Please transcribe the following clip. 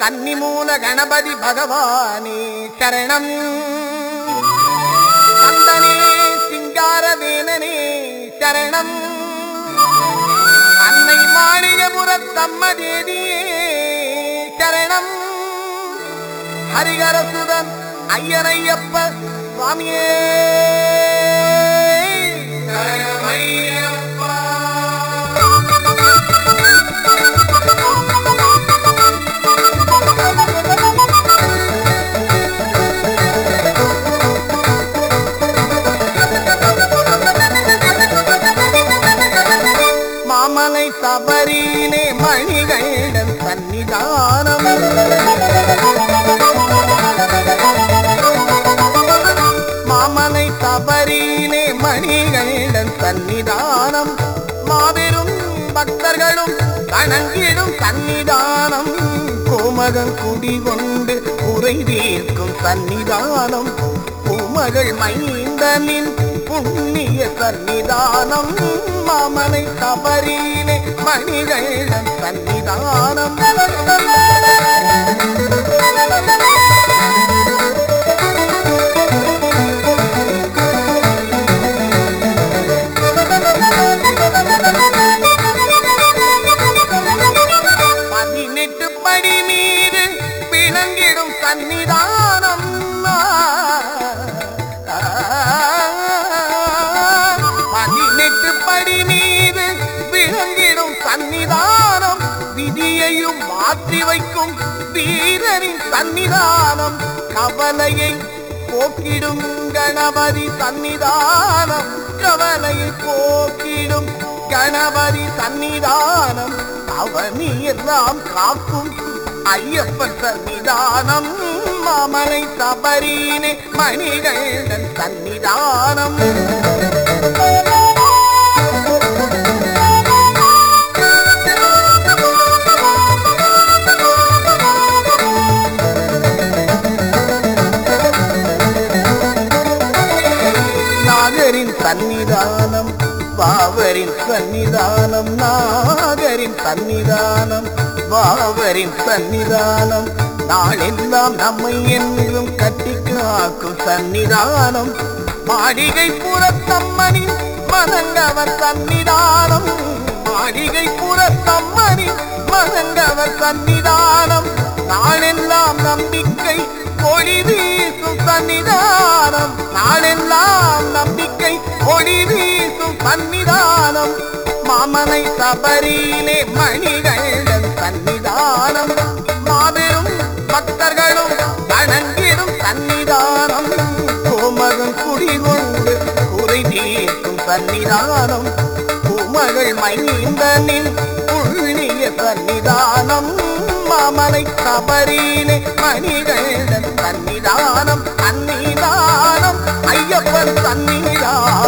கன்னிமூல கணபதி பகவானே சரணம் கந்தனே சிங்காரவேலனே சரணம் அன்னை மாளிகபுரத்தம்ம தேவியே சரணம் ஹரிகரசுதன் ஐயனையப்ப சுவாமியே மாமலை சபரியிலே மணிகண்டன் சன்னிதானம் மாமலை சபரியிலே மணிகண்டன் சன்னிதானம் மாபெரும் பக்தர்களும் வணங்கிடும் சன்னிதானம் கோமகன் குடிகொண்டு குறை தீர்க்கும் சன்னிதானம் பூமகள் மைந்தனின் புண்ணிய சன்னிதானம் மாமனை சபரியிலே மணிகண்டன் சன்னிதானம் பதினெட்டு படி மீது விளங்கிடும் சன்னிதானம் பதினெட்டு படி மீது விளங்கிடும் சன்னிதானம் விதியையும் மாற்றி வைக்கும் வீரரின் சன்னிதானம் கவலையை போக்கிடும் கணபதி சன்னிதானம் கவலையை போக்கிடும் கணபதி சன்னிதானம் அவனி எல்லாம் காக்கும் ஐயப்பன் சன்னிதானம் மாமலை சபரினே மணிகண்டன் சன்னிதானம் நாகரின் சன்னிதானம் பாவரின் சன்னிதானம் நாகரின் சன்னிதானம் பாவரின் சன்னிதானம் நாளெல்லாம் நம்மை என்றும் கட்டி காக்கும் சன்னிதானம் மாளிகை புறத்தம்மனின் மதங்கவர் சன்னிதானம் மாளிகை புறத்தம்மனின் மதங்கவர் சன்னிதானம் நாளெல்லாம் நம்பிக்கை ஒளி வீசும் சன்னிதானம் நாளெல்லாம் நம்பிக்கை ஒளி வீசும் சன்னிதானம் மாமனை சபரியிலே மணிகண்டன் சன்னிதானம் மாபெரும் பக்தர்களும் வணங்கிடும் சன்னிதானம் கோமகன் குடிகொண்டு குறை தீர்க்கும் சன்னிதானம் பூமகள் மைந்தனின் புள்ளிய சன்னிதானம் மாமலை சபரியிலே மணிகண்டன் சன்னிதானம் அன்னிதானம் ஐயப்பன் சன்னிதானம்